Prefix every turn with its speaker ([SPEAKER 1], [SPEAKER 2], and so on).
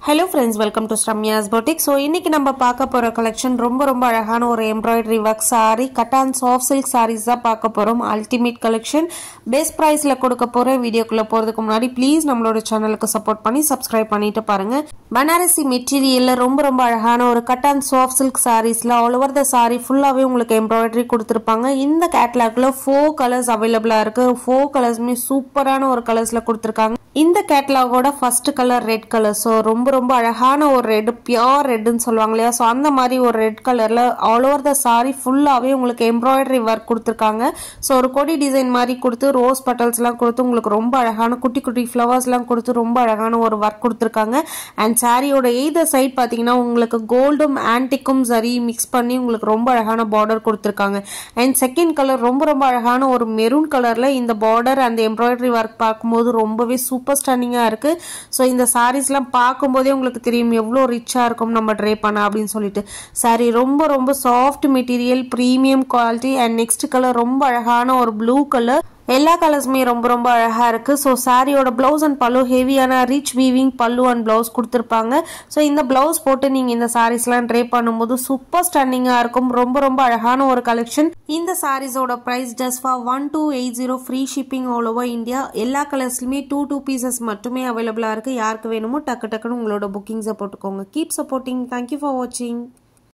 [SPEAKER 1] hello friends welcome to Sramya's boutique so இன்னைக்கு நம்ம பார்க்க போகிற கலெக்ஷன் ரொம்ப ரொம்ப அழகான ஒரு embroidery work saree cotton soft silk sarees தான் பார்க்க போகிறோம் அல்டிமேட் கலெக்ஷன் பெஸ்ட் ப்ரைஸில் கொடுக்க போகிற வீடியோக்குள்ளே போகிறதுக்கு முன்னாடி ப்ளீஸ் நம்மளோட சேனலுக்கு சப்போர்ட் பண்ணி சப்ஸ்கிரைப் பண்ணிட்டு பாருங்க பனாரசி மெட்டீரியலில் ரொம்ப ரொம்ப அழகான ஒரு கட்டான் சாஃப்ட் சில்க் சாரீஸில் ஆல் ஓவர் த saree ஃபுல்லாகவே உங்களுக்கு எம்ப்ராய்டரி கொடுத்துருப்பாங்க இந்த கேட்லாக்ல ஃபோர் கலர்ஸ் அவைலபிளாக இருக்குது ஃபோர் கலர்ஸுமே சூப்பரான ஒரு கலர்ஸில் கொடுத்துருக்காங்க இந்த கேட்லாகோட first colour red colour so ரொம்ப ரொம்ப அழகான ஒரு ரெட் பியோர் ரெட்னு சொல்லுவாங்க இல்லையா ஸோ அந்த மாதிரி ஒரு ரெட் கலரில் ஆல் ஓவர் த சாரி ஃபுல்லாகவே உங்களுக்கு எம்ப்ராய்டரி ஒர்க் கொடுத்துருக்காங்க ஸோ ஒரு கொடி டிசைன் மாதிரி கொடுத்து ரோஸ் பட்டல்ஸ்லாம் கொடுத்து உங்களுக்கு ரொம்ப அழகான குட்டி குட்டி ஃப்ளவர்ஸ்லாம் கொடுத்து ரொம்ப அழகான ஒரு ஒர்க் கொடுத்துருக்காங்க அண்ட் சாரியோட எய்த சைட் பார்த்தீங்கன்னா உங்களுக்கு கோல்டும் ஆன்டிக்கும் சரி மிக்ஸ் பண்ணி உங்களுக்கு ரொம்ப அழகான பார்டர் கொடுத்துருக்காங்க அண்ட் செகண்ட் கலர் ரொம்ப ரொம்ப அழகான ஒரு மெரூன் கலரில் இந்த பார்டர் அந்த எம்ப்ராய்டரி ஒர்க் பார்க்கும்போது ரொம்பவே சூப்பர் ஸ்டன்னிங்காக இருக்குது ஸோ இந்த சாரீஸ்லாம் பார்க்கும்போதே உங்களுக்கு தெரியும் எவ்வளோ ரிச்சாக இருக்கும் நம்ம ட்ரே பண்ண அப்படின்னு சொல்லிட்டு சாரி ரொம்ப ரொம்ப soft material premium quality and next colour ரொம்ப அழகான ஒரு ப்ளூ கலர் எல்லா கலர்ஸுமே ரொம்ப ரொம்ப அழகாக இருக்குது ஸோ சாரியோட ப்ளவுஸ் அண்ட் பல்லு ஹெவியான ரிச் வீவிங் பல்லு அண்ட் ப்ளவுஸ் கொடுத்துருப்பாங்க ஸோ இந்த ப்ளவுஸ் போட்டு நீங்கள் இந்த சாரீஸ்லாம் ட்ரே பண்ணும்போது சூப்பர் ஸ்டன்னிங்காக இருக்கும் ரொம்ப ரொம்ப அழகான ஒரு கலெக்ஷன் இந்த சாரீஸோட price just for one two eight zero free shipping all over India எல்லா கலர்ஸ்லையுமே டூ டூ பீசஸ் மட்டுமே அவைலபிளாக இருக்குது யாருக்கு வேணுமோ டக்கு டக்குன்னு உங்களோட புக்கிங்ஸை போட்டுக்கோங்க கீப் சப்போர்ட்டிங் தேங்க்யூ ஃபார் வாட்சிங்